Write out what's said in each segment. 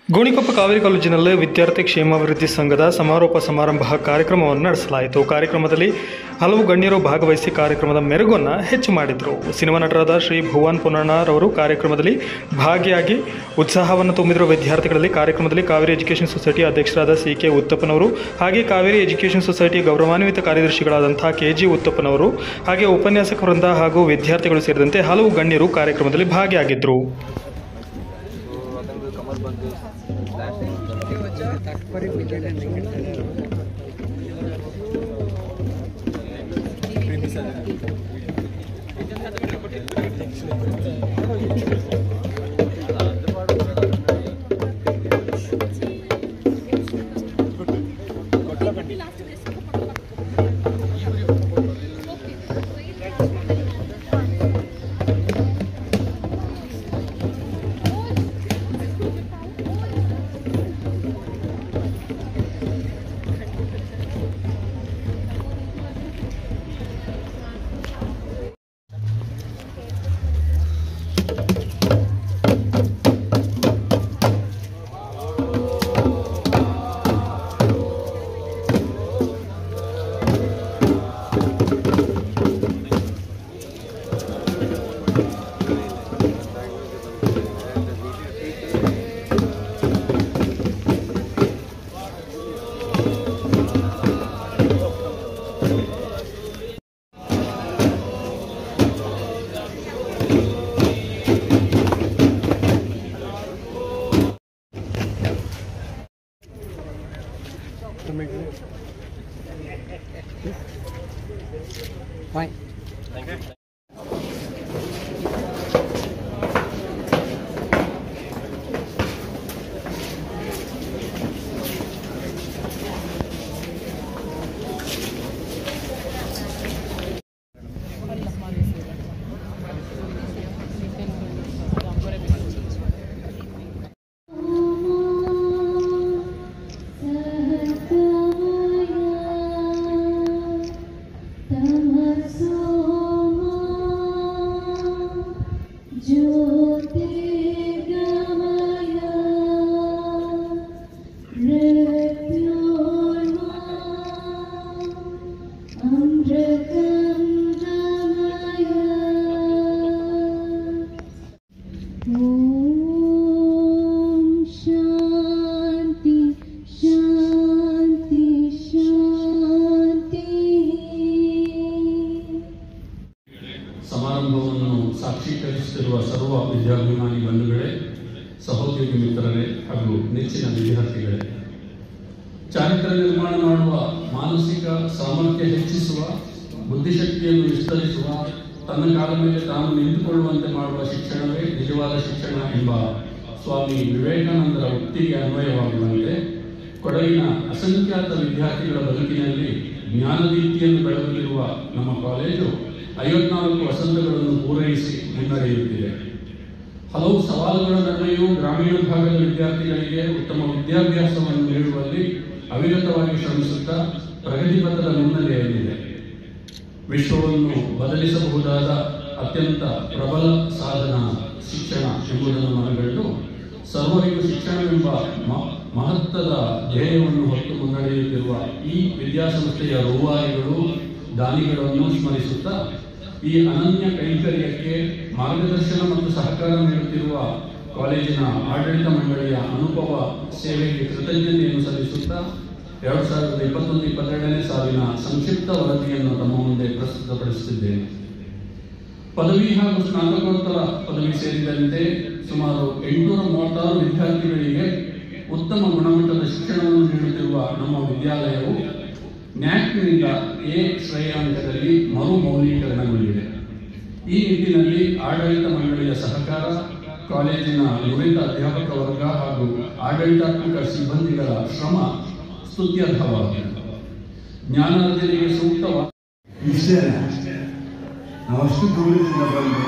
ಗೋಣಿಕೊಪ್ಪ ಕಾವೇರಿ ಕಾಲೇಜಿನಲ್ಲಿ ವಿದ್ಯಾರ್ಥಿ ಕ್ಷೇಮಾಭಿವೃದ್ಧಿ ಸಂಘದ ಸಮಾರೋಪ ಸಮಾರಂಭ ಕಾರ್ಯಕ್ರಮವನ್ನು ನಡೆಸಲಾಯಿತು ಕಾರ್ಯಕ್ರಮದಲ್ಲಿ ಹಲವು ಗಣ್ಯರು ಭಾಗವಹಿಸಿ ಕಾರ್ಯಕ್ರಮದ ಮೆರುಗನ್ನು ಹೆಚ್ಚು ಮಾಡಿದರು ಸಿನಿಮಾ ನಟರಾದ ಶ್ರೀ ಭುವನ್ ಪುನಣ್ಣರವರು ಕಾರ್ಯಕ್ರಮದಲ್ಲಿ ಭಾಗಿಯಾಗಿ ಉತ್ಸಾಹವನ್ನು ತುಂಬಿದರು ವಿದ್ಯಾರ್ಥಿಗಳಲ್ಲಿ ಕಾರ್ಯಕ್ರಮದಲ್ಲಿ ಕಾವೇರಿ ಎಜುಕೇಷನ್ ಸೊಸೈಟಿ ಅಧ್ಯಕ್ಷರಾದ ಸಿ ಕೆ ಉತ್ತಪ್ಪನವರು ಹಾಗೆ ಕಾವೇರಿ ಎಜುಕೇಷನ್ ಸೊಸೈಟಿ ಗೌರವಾನ್ವಿತ ಕಾರ್ಯದರ್ಶಿಗಳಾದಂಥ ಕೆ ಜಿ ಉತ್ತಪ್ಪನವರು ಹಾಗೆ ಉಪನ್ಯಾಸಕ ವೃಂದ ಹಾಗೂ ವಿದ್ಯಾರ್ಥಿಗಳು ಸೇರಿದಂತೆ ಹಲವು ಗಣ್ಯರು ಕಾರ್ಯಕ್ರಮದಲ್ಲಿ ಭಾಗಿಯಾಗಿದ್ದರು ಅದೊಂದು ಕಮಲ್ ಬಂದು ಸ್ಲ್ಯಾಶ್ ॐ शान्ति शान्ति शान्तिः ಸಮಾರಂಭವನ್ನು ಸಾಕ್ಷೀಕರಿಸುತ್ತಿರುವ ಸರ್ವ ವಿದ್ಯಾಭಿಮಾನಿ ಬಂಧುಗಳೇ ಸಹೋದ್ಯೋಗಿ ಮಿತ್ರರೇ ಹಾಗೂ ನೆಚ್ಚಿನ ವಿದ್ಯಾರ್ಥಿಗಳೇ ಚಾರಿತ್ರ ನಿರ್ಮಾಣ ಮಾಡುವ ಮಾನಸಿಕ ಸಾಮರ್ಥ್ಯ ಹೆಚ್ಚಿಸುವ ಬುದ್ಧಿಶಕ್ತಿಯನ್ನು ವಿಸ್ತರಿಸುವ ತನ್ನ ಕಾಲ ಮೇಲೆ ತಾನು ನಿಂತುಕೊಳ್ಳುವಂತೆ ಮಾಡುವ ಶಿಕ್ಷಣವೇ ನಿಜವಾದ ಶಿಕ್ಷಣ ಎಂಬ ಸ್ವಾಮಿ ವಿವೇಕಾನಂದರ ಉಕ್ತಿಗೆ ಅನ್ವಯವಾಗುವಂತೆ ಕೊಡಗಿನ ಅಸಂಖ್ಯಾತ ವಿದ್ಯಾರ್ಥಿಗಳ ಬದುಕಿನಲ್ಲಿ ಜ್ಞಾನದೀಪ್ತಿಯನ್ನು ಬೆಳಗಲಿರುವ ನಮ್ಮ ಕಾಲೇಜು ಐವತ್ನಾಲ್ಕು ವಸಂತಗಳನ್ನು ಪೂರೈಸಿ ಮುನ್ನಡೆಯುತ್ತಿದೆ ಹಲವು ಸವಾಲುಗಳ ನಡುವೆಯೂ ಗ್ರಾಮೀಣ ಭಾಗದ ವಿದ್ಯಾರ್ಥಿಗಳಿಗೆ ಉತ್ತಮ ವಿದ್ಯಾಭ್ಯಾಸವನ್ನು ನೀಡುವಲ್ಲಿ ಅವಿರತವಾಗಿ ಶ್ರಮಿಸುತ್ತಾ ಪ್ರಗತಿಪಥದ ಮುನ್ನಡೆಯಲ್ಲಿದೆ ವಿಶ್ವವನ್ನು ಬದಲಿಸಬಹುದಾದ ಅತ್ಯಂತ ಪ್ರಬಲ ಸಾಧನ ಶಿಕ್ಷಣ ಎಂಬುದನ್ನು ಮನಗಂಡು ಸರ್ವರಿಗೂ ಶಿಕ್ಷಣವೆಂಬ ಮ- ಮಹತ್ವದ ಧ್ಯೇಯವನ್ನು ಹೊತ್ತು ಮುನ್ನಡೆಯುತ್ತಿರುವ ಈ ವಿದ್ಯಾಸಂಸ್ಥೆಯ ರೂವಾರಿಗಳು ದಾನಿಗಳನ್ನು ಸ್ಮರಿಸುತ್ತಾ ಈ ಅನನ್ಯ ಕೈಂಕರ್ಯಕ್ಕೆ ಮಾರ್ಗದರ್ಶನ ಮತ್ತು ಸಹಕಾರ ನೀಡುತ್ತಿರುವ ಕಾಲೇಜಿನ ಆಡಳಿತ ಮಂಡಳಿಯ ಅನುಭವ ಸೇವೆಗೆ ಕೃತಜ್ಞತೆಯನ್ನು ಸಲ್ಲಿಸುತ್ತಾ ಎರಡು ಸಾವಿರದ ಇಪ್ಪತ್ತೊಂದು ಇಪ್ಪತ್ತೆರಡನೇ ಸಾಲಿನ ಸಂಕ್ಷಿಪ್ತ ವರದಿಯನ್ನು ತಮ್ಮ ಮುಂದೆ ಪ್ರಸ್ತುತಪಡಿಸುತ್ತಿದ್ದೇನೆ ಪದವಿ ಹಾಗೂ ಸ್ನಾತಕೋತ್ತರ ಪದವಿ ಸೇರಿದಂತೆ ಸುಮಾರು ಎಂಟುನೂರ ಮೂವತ್ತಾರು ವಿದ್ಯಾರ್ಥಿಗಳಿಗೆ ಉತ್ತಮ ಗುಣಮಟ್ಟದ ಶಿಕ್ಷಣವನ್ನು ನೀಡುತ್ತಿರುವ ನಮ್ಮ ವಿದ್ಯಾಲಯವು ನ್ಯಾಕ್ನಿಂದ ಎ ಶ್ರೇಯಾಂಕದಲ್ಲಿ ಮರು ಮೌಲ್ಯೀಕರಣಗೊಂಡಿದೆ ಈ ನಿಟ್ಟಿನಲ್ಲಿ ಆಡಳಿತ ಮಂಡಳಿಯ ಸಹಕಾರ ಕಾಲೇಜಿನ ನುರಿತ ಅಧ್ಯಾಪಕ ವರ್ಗ ಹಾಗೂ ಆಡಳಿತಾತ್ಮಕ ಸಿಬ್ಬಂದಿಗಳ ಶ್ರಮ ಸ್ತುತ್ಯರ್ಹವಾಗಿದೆ ಜ್ಞಾನಾರ್ಜನೆಗೆ ಸೂಕ್ತವಾದ ಇಷ್ಟೇ ನಾವಷ್ಟು ದೂರದಿಂದ ಬಂದು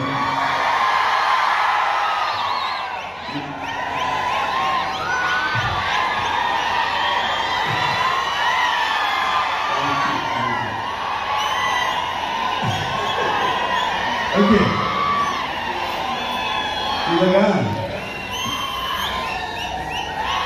ಓಕೆ ಇವಾಗ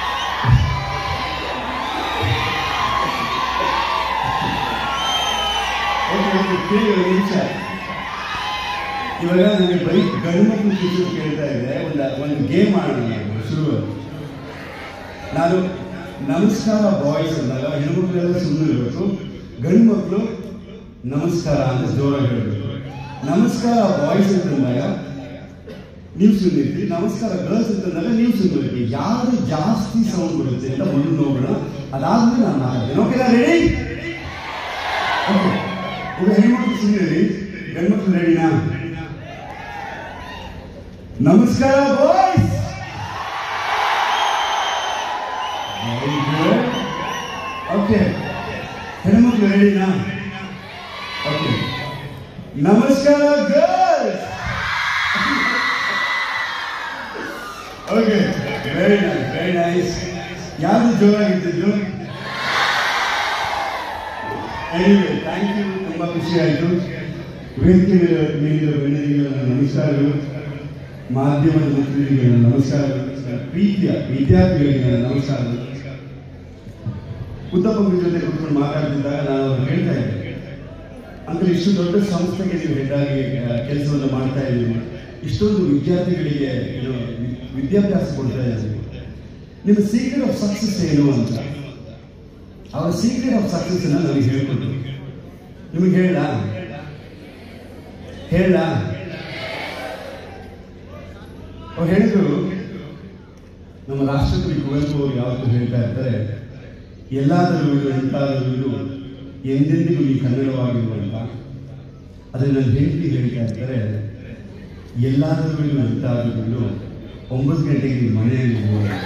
ಹೇಳಿದ್ರು ಕೇಳಿ ಒಂದು ನಿಮಿಷ ಇವಾಗ ನನಗೆ ಬರೀ ಗಂಡು ಮಕ್ಕಳು ಟೀಚರ್ ಕೇಳ್ತಾ ಇದೆ ಒಂದು ಒಂದು ಗೇಮ್ ಆಡೋಣ ನಾವು ಶುರು ನಾನು ನಮಸ್ಕಾರ ಬಾಯ್ಸ್ ಅಂದಾಗ ಹೆಣ್ಮಕ್ಳೆಲ್ಲ ಸುಮ್ಮನೆ ಇರಬೇಕು ಗಂಡು ಮಕ್ಕಳು ನಮಸ್ಕಾರ ಅಂತ ಜೋರಾಗಿ ಹೇಳಬೇಕು ನಮಸ್ಕಾರ ಬಾಯ್ಸ್ ಅಂತಂದಾಗ ನೀವು ಸುಮ್ಮನಿರ್ತೀರಿ ನಮಸ್ಕಾರ ಗರ್ಲ್ಸ್ ಅಂತಂದಾಗ ನೀವು ಸುಮ್ಮನಿರ್ತೀರಿ ಯಾರು ಜಾಸ್ತಿ ಸೌಂಡ್ ಬರುತ್ತೆ ಅಂತ ಮೊದಲು ನೋಡೋಣ ಅದಾದ್ಮೇಲೆ ನಾನು ಮಾತಾಡ್ತೇನೆ ಓಕೆನಾ ರೆಡಿ ಓಕೆ ಈಗ ಹೆಣ್ಮಕ್ಳು ಸುಮ್ಮನೆ ಗಂಡ್ಮಕ್ಳು ರೆಡಿನಾ ನಮಸ್ಕಾರ ಬಾಯ್ಸ್ ಓಕೆ ಹೆಣ್ಮಕ್ಳು ರೆಡಿನಾ ಓಕೆ ನಮಸ್ಕಾರ girls okay very nice very nice ಯಾರು ಜೋರಾಗಿದ್ದು ಎನಿವೆ ಥ್ಯಾಂಕ್ ಯು ತುಂಬ ಖುಷಿ ಆಯಿತು ವೇದಿಕೆ ಮೇಲೆ ಮೇಲಿರೋ ಗಣ್ಯರಿಗೆ ನನ್ನ ನಮಸ್ಕಾರಗಳು ಮಾಧ್ಯಮದ ಮಿತ್ರರಿಗೆ ನನ್ನ ನಮಸ್ಕಾರಗಳು ಪ್ರೀತಿಯ ವಿದ್ಯಾರ್ಥಿಗಳಿಗೆ ನನ್ನ ನಮಸ್ಕಾರಗಳು ಉತ್ತಪ್ಪನ ಜೊತೆ ಕೂತ್ಕೊಂಡು ಮಾತಾಡ್ತಿದ್ದಾಗ ನಾನು ಅವ್ರು ಹೇಳ್ತಾ ಇದ್ದೆ ಅಂದ್ರೆ ಇಷ್ಟು ದೊಡ್ಡ ಸಂಸ್ಥೆಗೆ ನೀವು ಹೆಡ್ಡಾಗಿ ಕೆಲಸವನ್ನು ಮಾಡ್ತಾ ಇದ್ದೀರಿ ಇಷ್ಟೊಂದು ವಿದ್ಯಾರ್ಥಿಗಳಿಗೆ ಏನು ವಿ- ವಿದ್ಯಾಭ್ಯಾಸ ಕೊಡ್ತಾ ಇದ್ದೀರಿ ನಿಮ್ಮ ಸೀಕ್ರೆಟ್ ಆಫ್ ಸಕ್ಸಸ್ ಏನು ಅಂತ ಅವರ ಸೀಕ್ರೆಟ್ ಆಫ್ ಸಕ್ಸಸ್ ಅನ್ನ ನನಗೆ ಹೇಳ್ಕೊಟ್ರು ನಿಮಗೆ ಹೇಳ ಹೇಳ ಅವ್ರು ಹೇಳಿದ್ರು ನಮ್ಮ ರಾಷ್ಟ್ರಕವಿ ಕುವೆಂಪು ಅವರು ಯಾವತ್ತೂ ಹೇಳ್ತಾ ಇರ್ತಾರೆ ಎಲ್ಲಾದರೂ ಇರು ಎಂತಾದರೂ ಇರು ಎಂದೆಂದಿಗೂ ನೀ ಕನ್ನಡವಾಗಿರುವಂತ ಆದರೆ ನನ್ನ ಹೆಂಡತಿ ಹೇಳ್ತಾ ಇರ್ತಾರೆ ಎಲ್ಲಾದರೂ ಇರು ಎಂತಾದರೂ ಇರು ಒಂಬತ್ತು ಗಂಟೆಗೆ ನೀನು ಮನೆಯಲ್ಲಿ ಇರು ಅಂತ.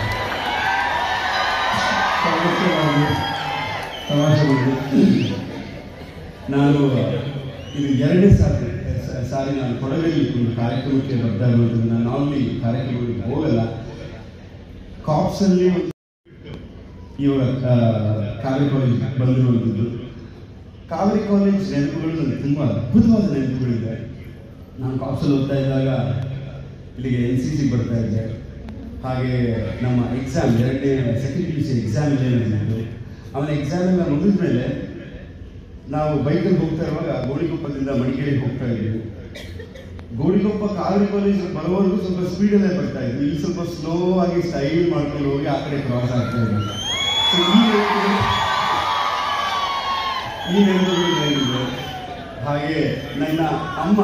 ತಮಾಷೆವಾಗಿ ತಮಾಷೆ ಮಾಡಿ ನಾನು ಇದು ಎರಡನೇ ಸಾರಿ ಸ- ಸಾರಿ ನಾನು ಕೊಡಗಲ್ಲಿ ಒಂದು ಕಾರ್ಯಕ್ರಮಕ್ಕೆ ಬರ್ತಾ ಇರೋದು ನಾನು ನಾರ್ಮಲಿ ಕಾರ್ಯಕ್ರಮಗಳಿಗೆ ಹೋಗಲ್ಲ ಕಾಪ್ಸಲ್ಲಿ ಇವಾಗ ಆ, ಕಾವೇರಿ ಕಾಲೇಜ್ ಬಂದಿರುವಂಥದ್ದು ಕಾವೇರಿ ಕಾಲೇಜ್ ನೆನಪುಗಳು ನನಗೆ ತುಂಬ ಅದ್ಭುತವಾದ ನೆನಪುಗಳಿದೆ ನಾನು ಕಾಪ್ಸಲ್ಲಿ ಓದ್ತಾ ಇದ್ದಾಗ ಇಲ್ಲಿಗೆ ಎನ್ ಸಿ ಸಿ ಬರ್ತಾ ಇದ್ದೆ ಹಾಗೆ ನಮ್ಮ ಎಕ್ಸಾಮ್ ಎರಡನೇ second P U C exam ಏನಿತ್ತು ಅವನ ಎಕ್ಸಾಮ್ ಎಲ್ಲ ಮುಗಿದ ಮೇಲೆ ನಾವು ಬೈಕಲ್ಲಿ ಹೋಗ್ತಾ ಇರುವಾಗ ಗೋಳಿಗೊಪ್ಪದಿಂದ ಮಡಿಕೇರಿಗೆ ಹೋಗ್ತಾ ಇದ್ವಿ ಗೋಳಿಗೊಪ್ಪ ಕಾವೇರಿ ಕಾಲೇಜ್ ಬರೋವರೆಗೂ ಸ್ವಲ್ಪ ಸ್ಪೀಡಲ್ಲೇ ಬರ್ತಾ ಇದ್ವಿ ಇಲ್ಲಿ ಸ್ವಲ್ಪ ಸ್ಲೋ ಆಗಿ ಸ್ಟೈಲ್ ಮಾಡ್ಕೊಂಡು ಹೋಗಿ ಆ ಕಡೆ ಕ್ರಾಸ್ ಆಗ್ತಾ ಇದ್ವಿ So, ಈ ನೆನಪುಗಳು ಈ ನೆನಪುಗಳು ನನಗಿದೆ. ಹಾಗೆ ನನ್ನ ಅಮ್ಮ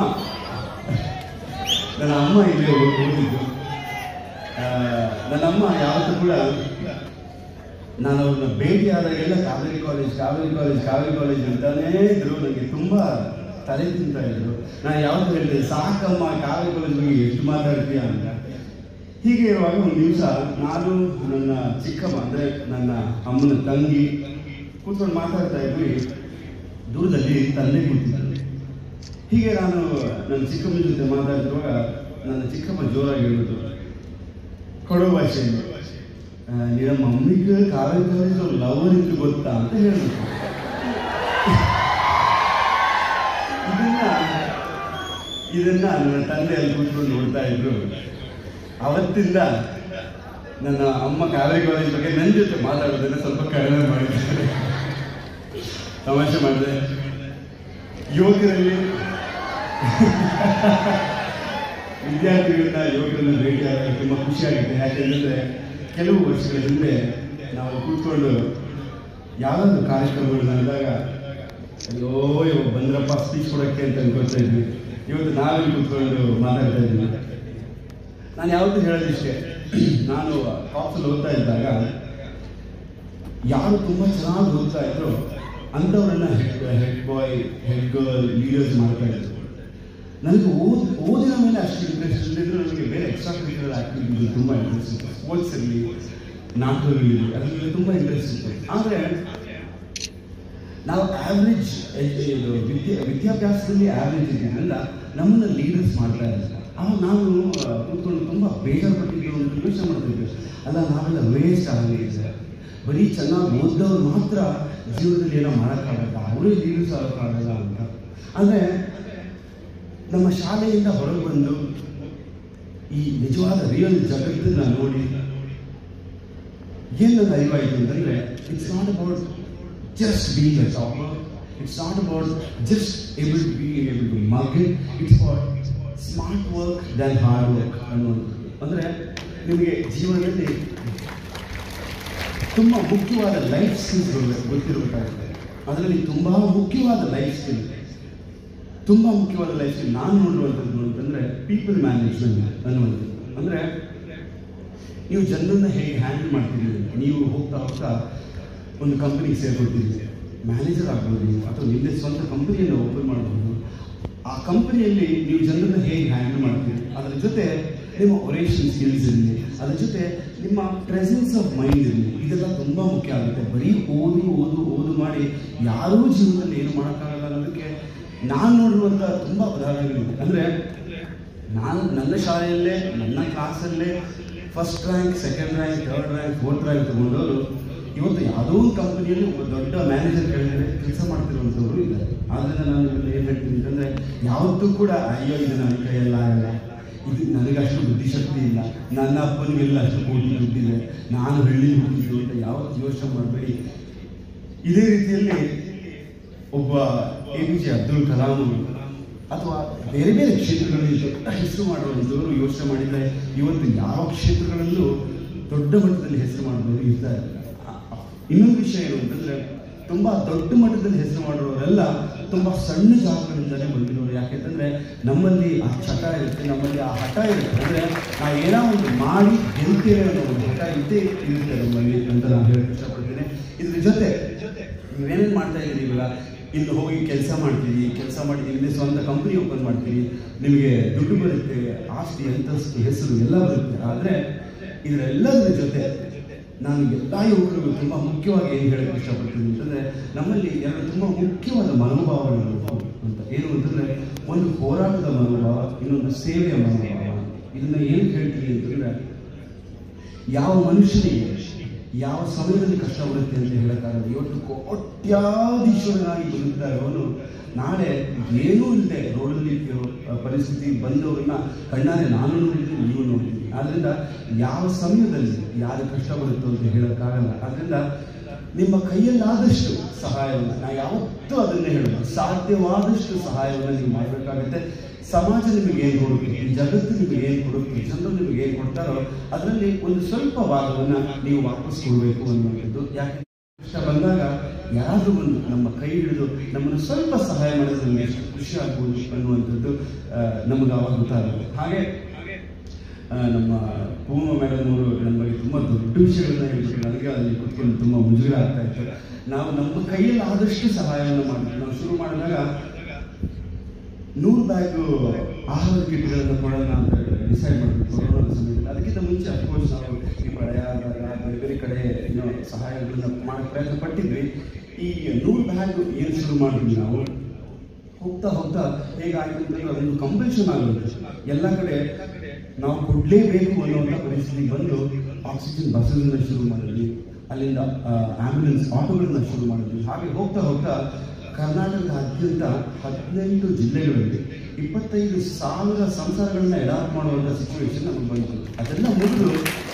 ನನ್ನ ಅಮ್ಮ ಇಲ್ಲೇ ಓ- ಓದಿದ್ದು ಆ, ನನ್ನ ಅಮ್ಮ ಯಾವತ್ತೂ ಕೂಡ ನಾನು ಅವ್ರನ್ನ ಭೇಟಿ ಆದಾಗೆಲ್ಲ Kaveri college Kaveri college Kaveri college ಅಂತಾನೇ ಇದ್ರು ನನಗೆ ತುಂಬ ತಲೆ ತಿಂತಾ ಇದ್ರು ನಾನು ಯಾವತ್ತೂ ಹೇಳಿದೆ ಸಾಕಮ್ಮ ಕಾವೇರಿ ಕಾಲೇಜ್ ಬಗ್ಗೆ ಎಷ್ಟು ಮಾತಾಡ್ತೀಯ ಅಂತ ಹೀಗೆ ಇರುವಾಗ ಒಂದು ದಿವಸ ನಾನು ನನ್ನ ಚಿಕ್ಕಮ್ಮ ಅಂದರೆ ನನ್ನ ಅಮ್ಮನ ತಂಗಿ ಕೂತ್ಕೊಂಡು ಮಾತಾಡ್ತಾ ಇದ್ವಿ ದೂರದಲ್ಲಿ ತಂದೆ ಕೂತಿದ್ದರು ಹೀಗೆ ನಾನು ನನ್ನ ಚಿಕ್ಕಮ್ಮನ ಜೊತೆ ಮಾತಾಡ್ತಿರುವಾಗ ನನ್ನ ಚಿಕ್ಕಮ್ಮ ಜೋರಾಗಿ ಹೇಳಿದ್ರು ಕೊಡೋ ಭಾಷೆಯಲ್ಲಿ ಆ, ನಿನ್ನ ಮಮ್ಮಿಗೆ ಕಾಲೇಜ್ ಕಾಲೇಜ್ ಲವರ್ ಇತ್ತು ಗೊತ್ತಾ ಅಂತ ಹೇಳಿದ್ರು ಇದನ್ನ ಇದನ್ನ ನನ್ನ ತಂದೆ ಅಲ್ಲಿ ಕೂತ್ಕೊಂಡು ನೋಡ್ತಾ ಇದ್ರು ಅವತ್ತಿಂದ ನನ್ನ ಅಮ್ಮ ಕಾವೇರಿ ಕಾಲೇಜ್ ಬಗ್ಗೆ ನನ್ನ ಜೊತೆ ಮಾತಾಡೋದನ್ನ ಸ್ವಲ್ಪ ಕಡಿಮೆ ಮಾಡಿದ್ದಾರೆ ತಮಾಷೆ ಮಾಡಿದೆ ಯುವಕರಲ್ಲಿ ವಿದ್ಯಾರ್ಥಿಗಳನ್ನ ಯುವಕರನ್ನ ಭೇಟಿಯಾದಾಗ ತುಂಬ ಖುಷಿಯಾಗುತ್ತೆ ಯಾಕೆಂದ್ರೆ ಕೆಲವು ವರ್ಷಗಳ ಹಿಂದೆ ನಾವು ಕೂತ್ಕೊಂಡು ಯಾವ್ದಾದ್ರು ಕಾರ್ಯಕ್ರಮಗಳು ನಡೆದಾಗ ಅಯ್ಯೋ ಇವಾಗ ಬಂದ್ರಪ್ಪ ಸ್ಪೀಚ್ ಕೊಡೋಕ್ಕೆ ಅಂತ ಅನ್ಕೊಳ್ತಾ ಇದ್ವಿ ಇವತ್ತು ನಾವೇ ಕೂತ್ಕೊಂಡು ಮಾತಾಡ್ತಾ ಇದ್ವಿ ನಾನು ಯಾವತ್ತೂ ಹೇಳೋದಿಷ್ಟೇ ನಾನು ಕಾಫಲ್ಲಿ ಓದ್ತಾ ಇದ್ದಾಗ ಯಾರು ತುಂಬ ಚೆನ್ನಾಗಿ ಓದ್ತಾ ಇದ್ರು ಅಂಥವ್ರನ್ನ head boy head girl leaders ಮಾಡ್ತಾ ಇದ್ರು ನನಗೆ ಓದ್ ಓದಿನ ಮೇಲೆ ಅಷ್ಟು ಇಂಟ್ರೆಸ್ಟ್ ಇಲ್ಲದಿದ್ರು ನನಗೆ ಬೇರೆ ಎಕ್ಸ್ಟ್ರಾ ಕರಿಕ್ಯುಲರ್ ಆಕ್ಟಿವಿಟೀಸ್ ತುಂಬ ಇಂಟ್ರೆಸ್ಟ್ ಇತ್ತು ಸ್ಪೋರ್ಟ್ಸ್ ಇರಲಿ ನಾಟಕಗಳಿರಲಿ ಅದರಲ್ಲಿ ತುಂಬ ಇಂಟ್ರೆಸ್ಟ್ ಇತ್ತು ಆದರೆ ನಾವು ಆವ್ರೇಜ್ ಇದು ವಿದ್ಯಾ ವಿದ್ಯಾಭ್ಯಾಸದಲ್ಲಿ ಆವ್ರೇಜ್ ಇದ್ದಿದ್ದರಿಂದ ನಮ್ಮನ್ನು ಲೀಡರ್ಸ್ ಮಾಡ್ತಾ ಇರಲಿಲ್ಲ ಆವಾಗ ನಾವು ಆ, ಕೂತ್ಕೊಂಡು ತುಂಬ ಬೇಜಾರು ಪಟ್ಟಿದ್ದು ಒಂದು ಯೋಚನೆ ಮಾಡ್ತಿದ್ವಿ ಅಲ್ಲ ನಾವೆಲ್ಲ ವೇಸ್ಟ್ ಆಗಿದೆ ಬರೀ ಚೆನ್ನಾಗಿ ಓದ್ದವ್ರು ಮಾತ್ರ ಜೀವನದಲ್ಲಿ ಏನೋ ಮಾಡೋಕ್ಕಾಗಲ್ಲ ಅವರೇ ಲೀಡರ್ಸ್ ಆಗೋಕ್ಕಾಗಲ್ಲ ಅಂತ ಅಂದರೆ ನಮ್ಮ ಶಾಲೆಯಿಂದ ಹೊರಗೆ ಬಂದು ಈ ನಿಜವಾದ ರಿಯಲ್ ಜಗತ್ತನ್ನ ನೋಡಿ ಏನು ನನಗೆ ಅರಿವಾಯಿತು ಅಂತಂದರೆ it's not about just being a topper it's not about just able to be able to market it's about smart work than hard work ಅನ್ನುವಂಥದ್ದು ಅಂದರೆ ನಿಮಗೆ ಜೀವನದಲ್ಲಿ ತುಂಬ ಮುಖ್ಯವಾದ ಲೈಫ್ ಸ್ಕಿಲ್ಸ್ಗಳು ಗೊತ್ತಿರಬೇಕಾಗುತ್ತೆ ಅದರಲ್ಲಿ ತುಂಬ ಮುಖ್ಯವಾದ ಲೈಫ್ ಸ್ಕಿಲ್ ತುಂಬ ಮುಖ್ಯವಾದ ಲೈಫ್ ಸ್ಕಿಲ್ ನಾನು ನೋಡುವಂಥದ್ದು ಅಂತಂದರೆ ಪೀಪಲ್ ಮ್ಯಾನೇಜ್ಮೆಂಟ್ ಅನ್ನುವಂಥದ್ದು ಅಂದರೆ ನೀವು ಜನರನ್ನ ಹೇಗೆ ಹ್ಯಾಂಡಲ್ ಮಾಡ್ತೀರಿ ನೀವು ಹೋಗ್ತಾ ಹೋಗ್ತಾ ಒಂದು ಕಂಪನಿಗೆ ಸೇರ್ಕೊಳ್ತೀರಿ ಮ್ಯಾನೇಜರ್ ಆಗ್ಬೋದು ನೀವು ಅಥವಾ ನಿಮ್ಮದೇ ಸ್ವಂತ ಕಂಪನಿಯನ್ನು ಓಪನ್ ಮಾಡಬಹುದು ಆ ಕಂಪನಿಯಲ್ಲಿ ನೀವು ಜನರನ್ನ ಹೇಗೆ ಹ್ಯಾಂಡಲ್ ಮಾಡ್ತೀರಿ ಅದರ ಜೊತೆ ನಿಮ್ಮ ಒರೇಷನ್ ಸ್ಕಿಲ್ಸ್ ಇರಲಿ ಅದ್ರ ಜೊತೆ ನಿಮ್ಮ ಪ್ರೆಸೆನ್ಸ್ ಆಫ್ ಮೈಂಡ್ ಇರಲಿ ಇದೆಲ್ಲ ತುಂಬ ಮುಖ್ಯ ಆಗುತ್ತೆ ಬರೀ ಓದು ಓದು ಓದು ಮಾಡಿ ಯಾರೂ ಜೀವನದಲ್ಲಿ ಏನು ಮಾಡೋಕ್ಕಾಗಲ್ಲ ಅನ್ನೋದಕ್ಕೆ ನಾನು ನೋಡಿರುವಂಥ ತುಂಬ ಉದಾಹರಣೆಗಳಿದೆ ಅಂದರೆ ನಾನು ನನ್ನ ಶಾಲೆಯಲ್ಲೇ ನನ್ನ ಕ್ಲಾಸಲ್ಲೇ first rank second rank third rank fourth rank ತಗೊಂಡವರು ಇವತ್ತು ಯಾವುದೋ ಒಂದು ಕಂಪನಿಯಲ್ಲಿ ಒಬ್ಬ ದೊಡ್ಡ ಮ್ಯಾನೇಜರ್ ಕೆಳಗಡೆ ಕೆಲಸ ಮಾಡ್ತಿರುವಂಥವ್ರು ಇದ್ದಾರೆ ಆದ್ದರಿಂದ ನಾನು ಇವತ್ತು ಏನು ಹೇಳ್ತೀನಿ ಅಂತಂದರೆ ಯಾವತ್ತೂ ಕೂಡ ಅಯ್ಯೋ ಇದು ನನ್ನ ಕೈಯಲ್ಲ ಆಗಲ್ಲ ಇದು ನನಗಷ್ಟು ಬುದ್ಧಿಶಕ್ತಿ ಇಲ್ಲ ನನ್ನ ಅಪ್ಪನಿಗೆಲ್ಲ ಅಷ್ಟು ಕೋಟಿ ದುಡ್ಡಿದೆ ನಾನು ಹಳ್ಳಿ ಹುಟ್ಟಿದ್ದು ಅಂತ ಯಾವತ್ತು ಯೋಚನೆ ಮಾಡಬೇಡಿ ಇದೇ ರೀತಿಯಲ್ಲಿ ಒಬ್ಬ A P J Abdul Kalam ಅವರು ಅಥವಾ ಬೇರೆ ಬೇರೆ ಕ್ಷೇತ್ರಗಳಲ್ಲಿ ದೊಡ್ಡ ಹೆಸರು ಮಾಡುವಂಥವರು ಯೋಚನೆ ಮಾಡಿದರೆ ಇವತ್ತು ಯಾವ ಕ್ಷೇತ್ರಗಳಲ್ಲೂ ದೊಡ್ಡ ಮಟ್ಟದಲ್ಲಿ ಹೆಸರು ಮಾಡಿದವರು ಇರ್ತಾರೆ ಇನ್ನೊಂದು ವಿಷಯ ಏನು ಅಂತಂದ್ರೆ ತುಂಬಾ ದೊಡ್ಡ ಮಟ್ಟದಲ್ಲಿ ಹೆಸರು ಮಾಡೋರೆಲ್ಲ ತುಂಬಾ ಸಣ್ಣ ಜಾಗಗಳಿಂದಲೇ ಬಂದಿರೋರು ಯಾಕೆಂತಂದ್ರೆ ನಮ್ಮಲ್ಲಿ ಆ ಚಟ ಇರುತ್ತೆ ನಮ್ಮಲ್ಲಿ ಆ ಹಠ ಇರುತ್ತೆ ಅಂದ್ರೆ ನಾವು ಏನೋ ಒಂದು ಮಾಡಿ ಗೆಲ್ತೇವೆ ಅನ್ನೋ ಒಂದು ಹಠ ಇದ್ದೇ ಇರುತ್ತೆ ನಮ್ಮಲ್ಲಿ ಅಂತ ನಾನು ಹೇಳಕ್ ಇಷ್ಟಪಡ್ತೀನಿ ಇದ್ರ ಜೊತೆ ನೀವೇನೇನು ಮಾಡ್ತಾ ಇದ್ದೀರಿ ಇವಾಗ ಇಲ್ಲಿ ಹೋಗಿ ಕೆಲಸ ಮಾಡ್ತೀವಿ ಕೆಲಸ ಮಾಡಿ ನಿಮ್ಮದೇ ಸ್ವಂತ ಕಂಪನಿ ಓಪನ್ ಮಾಡ್ತೀವಿ ನಿಮಗೆ ದುಡ್ಡು ಬರುತ್ತೆ ಆಸ್ತಿ ಅಂತಸ್ತು ಹೆಸರು ಎಲ್ಲ ಬರುತ್ತೆ ಆದರೆ ಇದರೆಲ್ಲದರ ಜೊತೆ ನಾನು ಎಲ್ಲ ಯುವಕರಿಗೂ ತುಂಬ ಮುಖ್ಯವಾಗಿ ಏನು ಹೇಳಕ್ಕೆ ಇಷ್ಟಪಡ್ತೀನಿ ಅಂತಂದರೆ ನಮ್ಮಲ್ಲಿ ಎರಡು ತುಂಬ ಮುಖ್ಯವಾದ ಮನೋಭಾವಗಳು ಅಂತ ಏನು ಅಂತಂದರೆ ಒಂದು ಹೋರಾಟದ ಮನೋಭಾವ ಇನ್ನೊಂದು ಸೇವೆಯ ಮನೋಭಾವ ಇದನ್ನ ಏನು ಹೇಳ್ತೀನಿ ಅಂತಂದರೆ ಯಾವ ಮನುಷ್ಯನಿಗೆ ಯಾವ ಸಮಯದಲ್ಲಿ ಕಷ್ಟ ಬರುತ್ತೆ ಅಂತ ಹೇಳಕ್ಕಾಗಲ್ಲ ಇವತ್ತು ಕೋಟ್ಯಾಧೀಶ್ವರನಾಗಿ ಬದುಕ್ತಾ ಇರೋನು ನಾಳೆ ಏನೂ ಇಲ್ಲದೆ ರೋಡಲ್ಲಿ ಇರೋ ಪರಿಸ್ಥಿತಿ ಬಂದವರನ್ನ ಕಣ್ಣಾರೆ ನಾನು ನೋಡಿದ್ದೀನಿ ನೀವು ನೋಡಿದ್ದೀನಿ ಆದ್ರಿಂದ ಯಾವ ಸಮಯದಲ್ಲಿ ಯಾರು ಕಷ್ಟ ಬರುತ್ತೋ ಅಂತ ಹೇಳಕ್ಕಾಗಲ್ಲ ಆದ್ರಿಂದ ನಿಮ್ಮ ಕೈಯಲ್ಲಾದಷ್ಟು ಸಹಾಯವನ್ನು ನಾ ಯಾವತ್ತೂ ಅದನ್ನೇ ಹೇಳೋದು ಸಾಧ್ಯವಾದಷ್ಟು ಸಹಾಯವನ್ನು ನೀವು ಮಾಡಬೇಕಾಗುತ್ತೆ ಸಮಾಜ ನಿಮಗೆ ಏನು ಕೊಡುತ್ತೆ ಈ ಜಗತ್ತು ನಿಮಗೆ ಏನು ಕೊಡುತ್ತೆ ಜನರು ನಿಮಗೆ ಏನು ಕೊಡ್ತಾರೋ ಅದರಲ್ಲಿ ಒಂದು ಸ್ವಲ್ಪ ಭಾಗವನ್ನು ನೀವು ವಾಪಸ್ ಕೊಡಬೇಕು ಅನ್ನುವಂಥದ್ದು ಯಾಕೆ ಕಷ್ಟ ಬಂದಾಗ ಯಾರಾದರೂ ಒಂದು ನಮ್ಮ ಕೈ ಹಿಡಿದು ನಮ್ಮನ್ನು ಸ್ವಲ್ಪ ಸಹಾಯ ಮಾಡಿದ್ರೆ ನಮಗೆ ಎಷ್ಟು ಖುಷಿ ಆಗ್ಬೋದು ಅನ್ನುವಂಥದ್ದು ಆ, ನಮಗೆ ಅವಾಗ ಗೊತ್ತಾಗುತ್ತೆ ಹಾಗೆ ಆ, ನಮ್ಮ ಪೂರ್ವ ಮೇಡಮ್ ಅವರು ನಮ್ಮ ಬಗ್ಗೆ ತುಂಬ ದೊಡ್ಡ ವಿಷಯಗಳನ್ನ ಹೇಳ್ಬಿಟ್ಟು ನನಗೆ ಅಲ್ಲಿ ಕುತ್ಕೊಂಡು ತುಂಬ ಮುಜುಗರ ಆಗ್ತಾ ಇತ್ತು ನಾವು ನಮ್ಮ ಕೈಯಲ್ಲಿ ಆದಷ್ಟು ಸಹಾಯವನ್ನು ಮಾಡಿದ್ವಿ ನಾವು ಶುರು ಮಾಡಿದಾಗ ನೂರು ಬ್ಯಾಗ್ ಆಹಾರ ಕಿಟ್ಗಳನ್ನು ಕೊಡೋಣ ಅಂತ ಡಿಸೈಡ್ ಮಾಡಿದ್ವಿ ಕೊರೋನಾದ ಸಮಯದಲ್ಲಿ ಅದಕ್ಕಿಂತ ಮುಂಚೆ ಅಫ್ಕೋರ್ಸ್ ನಾವು ಈ ಪ್ರಯಾಗ ಬೇರೆ ಬೇರೆ ಕಡೆ ಏನೋ ಸಹಾಯಗಳನ್ನ ಮಾಡಕ್ಕೆ ಪ್ರಯತ್ನ ಪಟ್ಟಿದ್ವಿ ಈ ನೂರು ಬ್ಯಾಗ್ ಏನು ಶುರು ಮಾಡಿದ್ವಿ ನಾವು ಹೋಗ್ತಾ ಹೋಗ್ತಾ ಹೇಗಾಯ್ತು ಅಂತಂದ್ರೆ ಅದೊಂದು ಕಂಪಲ್ಷನ್ ಆಗುತ್ತೆ ಎಲ್ಲ ಕಡೆ ನಾವು ಕೊಡಲೇಬೇಕು ಅನ್ನುವಂಥ ಪರಿಸ್ಥಿತಿ ಬಂದು ಆಕ್ಸಿಜನ್ ಬಸ್ಸನ್ನ ಶುರು ಮಾಡಿದ್ವಿ ಅಲ್ಲಿಂದ ಆಂಬ್ಯುಲೆನ್ಸ್ ಆಟೋಗಳನ್ನ ಶುರು ಮಾಡಿದ್ವಿ ಹಾಗೆ ಹೋಗ್ತಾ ಹೋಗ್ತಾ ಕರ್ನಾಟಕದಾದ್ಯಂತ ಹದಿನೆಂಟು ಜಿಲ್ಲೆಗಳಲ್ಲಿ ಇಪ್ಪತ್ತೈದು ಸಾವಿರ ಸಂಸಾರಗಳನ್ನ ಎಡಾಪ್ ಮಾಡುವಂಥ ಸಿಚುವೇಶನ್ ನಮಗೆ ಬಂತು ಅದೆಲ್ಲ ಮುಗಿದು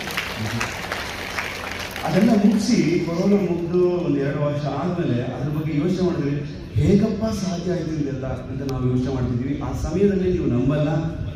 ಅದೆಲ್ಲ ಮುಗಿಸಿ ಕೊರೋನಾ ಮುಗಿದು ಒಂದು ಎರಡು ವರ್ಷ ಆದಮೇಲೆ ಅದ್ರ ಬಗ್ಗೆ ಯೋಚನೆ ಮಾಡಿದ್ವಿ ಹೇಗಪ್ಪ ಸಾಧ್ಯ ಆಯ್ತು ಇದೆಲ್ಲ ಅಂತ ನಾವು ಯೋಚನೆ ಮಾಡ್ತಿದ್ವಿ ಆ ಸಮಯದಲ್ಲಿ ನೀವು ನಂಬಲ್ಲ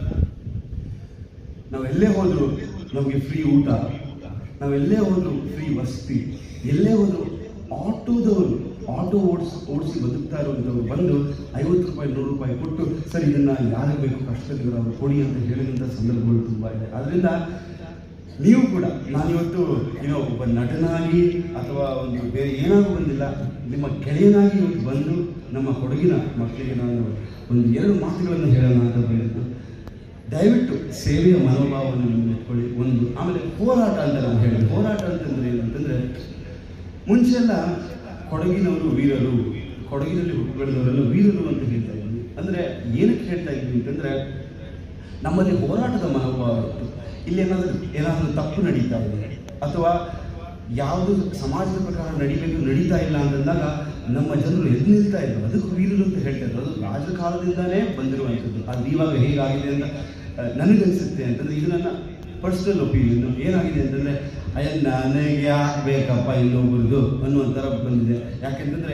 ನಾವೆಲ್ಲೇ ಹೋದ್ರು ನಮಗೆ ಫ್ರೀ ಊಟ ನಾವೆಲ್ಲೇ ಹೋದ್ರು ಫ್ರೀ ವಸತಿ ಎಲ್ಲೇ ಹೋದ್ರು ಆಟೋದವರು ಆಟೋ ಓಡಿಸ್ ಓಡಿಸಿ ಬದುಕ್ತಾ ಇರುವಂಥವ್ರು ಬಂದು ಐವತ್ತು ರೂಪಾಯಿ ನೂರು ರೂಪಾಯಿ ಕೊಟ್ಟು ಸರ್ ಇದನ್ನ ಯಾರಿಗೆ ಬೇಕು ಕಷ್ಟದಿರೋ ಅವ್ರು ಕೊಡಿ ಅಂತ ಹೇಳಿದಂಥ ಸಂದರ್ಭಗಳು ತುಂಬ ಇದೆ ಅದರಿಂದ ನೀವು ಕೂಡ ನಾನಿವತ್ತು ಏನೋ ಒಬ್ಬ ನಟನಾಗಿ ಅಥವಾ ಒಂದು ಬೇರೆ ಏನಾಗೂ ಬಂದಿಲ್ಲ ನಿಮ್ಮ ಗೆಳೆಯನಾಗಿ ಇವತ್ತು ಬಂದು ನಮ್ಮ ಕೊಡಗಿನ ಮಕ್ಕಳಿಗೆ ನಾನು ಒಂದು ಎರಡು ಮಾತುಗಳನ್ನು ಹೇಳೋಣ ಅಂತ ಬಂದಿದ್ದು ದಯವಿಟ್ಟು ಸೇವೆಯ ಮನೋಭಾವವನ್ನು ನೀವು ಇಟ್ಕೊಳ್ಳಿ ಒಂದು ಆಮೇಲೆ ಹೋರಾಟ ಅಂತ ನಾನು ಹೇಳಿದೆ ಹೋರಾಟ ಅಂತಂದ್ರೆ ಏನು ಅಂತಂದ್ರೆ ಮುಂಚೆ ಎಲ್ಲ ಕೊಡಗಿನವರು ವೀರರು ಕೊಡಗಿನಲ್ಲಿ ಹುಟ್ಟು ಬೆಳೆದವರೆಲ್ಲ ವೀರರು ಅಂತ ಹೇಳ್ತಾ ಇದ್ವಿ ಅಂದ್ರೆ ಏನಕ್ಕೆ ಹೇಳ್ತಾ ಇದ್ವಿ ಅಂತಂದ್ರೆ ನಮ್ಮಲ್ಲಿ ಹೋರಾಟದ ಮನೋಭಾವ ಇತ್ತು ಇಲ್ಲಿ ಏನಾದರೂ ಏನಾದರೂ ತಪ್ಪು ನಡೀತಾ ಇದೆ ಅಥವಾ ಯಾವುದು ಸಮಾಜದ ಪ್ರಕಾರ ನಡಿಬೇಕು ನಡೀತಾ ಇಲ್ಲ ಅಂತಂದಾಗ ನಮ್ಮ ಜನರು ಎದ್ದು ನಿಲ್ತಾ ಇದ್ರು ಅದಕ್ಕೂ ವೀರರು ಅಂತ ಹೇಳ್ತಾ ಇದ್ರು ಅದು ರಾಜಕಾಲದಿಂದಾನೇ ಬಂದಿರುವಂಥದ್ದು ಅದು ಇವಾಗ ಹೇಗಾಗಿದೆ ಅಂತ ಆ, ನನಗನ್ಸುತ್ತೆ ಅಂತಂದ್ರೆ ಇದು ನನ್ನ ಪರ್ಸನಲ್ ಒಪಿನಿಯನ್ ಏನಾಗಿದೆ ಅಂತಂದ್ರೆ ಅಯ್ಯ ನನಗೆ ಯಾಕೆ ಬೇಕಪ್ಪ ಇನ್ನೊಬ್ಬರದು ಅನ್ನುವಂಥರ ಬಂದಿದೆ ಯಾಕೆಂತಂದ್ರೆ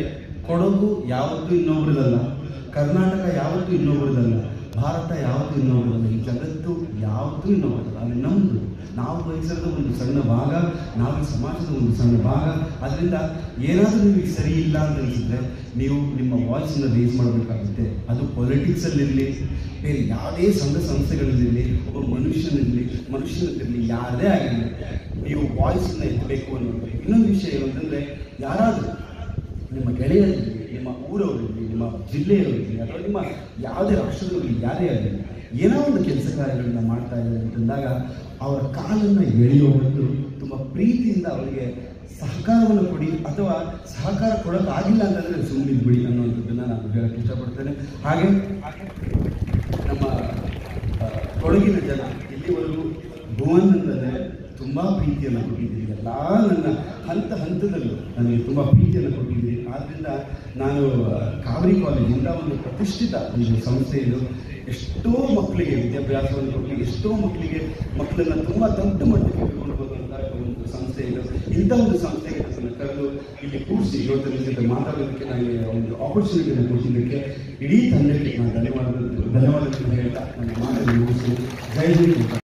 ಕೊಡಗು ಯಾವತ್ತೂ ಇನ್ನೊಬ್ರದಲ್ಲ ಕರ್ನಾಟಕ ಯಾವತ್ತೂ ಇನ್ನೊಬ್ರದಲ್ಲ ಭಾರತ ಯಾವತ್ತೂ ಇನ್ನೊಬ್ರದಲ್ಲ ಈ ಜಗತ್ತು ಯಾವತ್ತೂ ಇನ್ನೊಬ್ರದಲ್ಲ ಅದು ನಮ್ಮದು ನಾವು ವಹಿಸಿರೋದು ಒಂದು ಸಣ್ಣ ಭಾಗ ನಾವು ಈ ಸಮಾಜದ ಒಂದು ಸಣ್ಣ ಭಾಗ ಅದರಿಂದ ಏನಾದರೂ ನಿಮಗೆ ಸರಿ ಇಲ್ಲ ಅಂತ ಅನಿಸಿದ್ರೆ ನೀವು ನಿಮ್ಮ ವಾಯ್ಸನ್ನು ರೇಸ್ ಮಾಡಬೇಕಾಗುತ್ತೆ ಅದು ಪೊಲಿಟಿಕ್ಸಲ್ಲಿರಲಿ ಬೇರೆ ಯಾವುದೇ ಸಂಘ ಸಂಸ್ಥೆಗಳಲ್ಲಿರಲಿ ಒಬ್ಬ ಮನುಷ್ಯನಿರಲಿ ಮನುಷ್ಯನಿರಲಿ ಯಾರದೇ ಆಗಿರಲಿ ನೀವು ವಾಯ್ಸನ್ನು ಎತ್ತಬೇಕು ಅನ್ನೋದು ಇನ್ನೊಂದು ವಿಷಯ ಏನು ಅಂತಂದರೆ ಯಾರಾದರೂ ನಿಮ್ಮ ಗೆಳೆಯರಿರಲಿ ನಿಮ್ಮ ಊರವರಿರಲಿ ನಿಮ್ಮ ಜಿಲ್ಲೆಯವರಿರಲಿ ಅಥವಾ ನಿಮ್ಮ ಯಾವುದೇ ರಾಷ್ಟ್ರದವರಿಗೆ ಯಾರೇ ಆಗಲಿ ಏನೋ ಒಂದು ಕೆಲಸ ಕಾರ್ಯಗಳನ್ನ ಮಾಡ್ತಾ ಇದ್ದಾರೆ ಅಂತಂದಾಗ ಅವರ ಕಾಲನ್ನು ಎಳೆಯೋ ಬದಲು ತುಂಬ ಪ್ರೀತಿಯಿಂದ ಅವರಿಗೆ ಸಹಕಾರವನ್ನು ಕೊಡಿ ಅಥವಾ ಸಹಕಾರ ಕೊಡೋಕ್ಕಾಗಿಲ್ಲ ಅಂತಂದರೆ ಸುಮ್ಮನೆ ಬಿಡಿ ಅನ್ನೋಂಥದ್ದನ್ನು ನಾನು ಹೇಳಕ್ಕೆ ಇಷ್ಟಪಡ್ತೇನೆ ಹಾಗೆ ನಮ್ಮ ಆ, ಕೊಡಗಿನ ಜನ ಇಲ್ಲಿವರೆಗೂ ಭುವನ್ ಅಂದರೆ ತುಂಬ ಪ್ರೀತಿಯನ್ನು ಕೊಟ್ಟಿದ್ದೀರಿ ಎಲ್ಲ ನನ್ನ ಹಂತ ಹಂತದಲ್ಲೂ ನನಗೆ ತುಂಬ ಪ್ರೀತಿಯನ್ನು ಕೊಟ್ಟಿದ್ದೀರಿ ಆದ್ದರಿಂದ ನಾನು ಆ, ಕಾವೇರಿ ಕಾಲೇಜಿಂದ ಒಂದು ಪ್ರತಿಷ್ಠಿತ ಒಂದು ಸಂಸ್ಥೆ ಇದು ಎಷ್ಟೋ ಮಕ್ಕಳಿಗೆ ವಿದ್ಯಾಭ್ಯಾಸವನ್ನು ಕೊಟ್ಟು ಎಷ್ಟೋ ಮಕ್ಕಳಿಗೆ ಮಕ್ಕಳನ್ನ ತುಂಬ ದೊಡ್ಡ ಮಟ್ಟಕ್ಕೆ ಕರ್ಕೊಂಡು ಹೋಗುವಂಥ ಒಂದು ಸಂಸ್ಥೆ ಇದು ಇಂಥ ಒಂದು ಸಂಸ್ಥೆಗೆ ನನ್ನನ್ನು ಕರೆದು ಇಲ್ಲಿ ಕೂರಿಸಿ ಇವತ್ತು ನಿಮ್ಮ ಜೊತೆ ಮಾತಾಡೋದಕ್ಕೆ ನನಗೆ ಒಂದು ಆಪರ್ಚುನಿಟಿಯನ್ನು ಕೊಟ್ಟಿದ್ದಕ್ಕೆ ಇಡೀ ತಂಡಕ್ಕೆ ನಾನು ಧನ್ಯವಾದ ಧನ್ಯವಾದಗಳನ್ನು ಹೇಳ್ತಾ ನನ್ನ ಮಾತನ್ನು ಮುಗಿಸಿ ಜೈ ಹಿಂದ್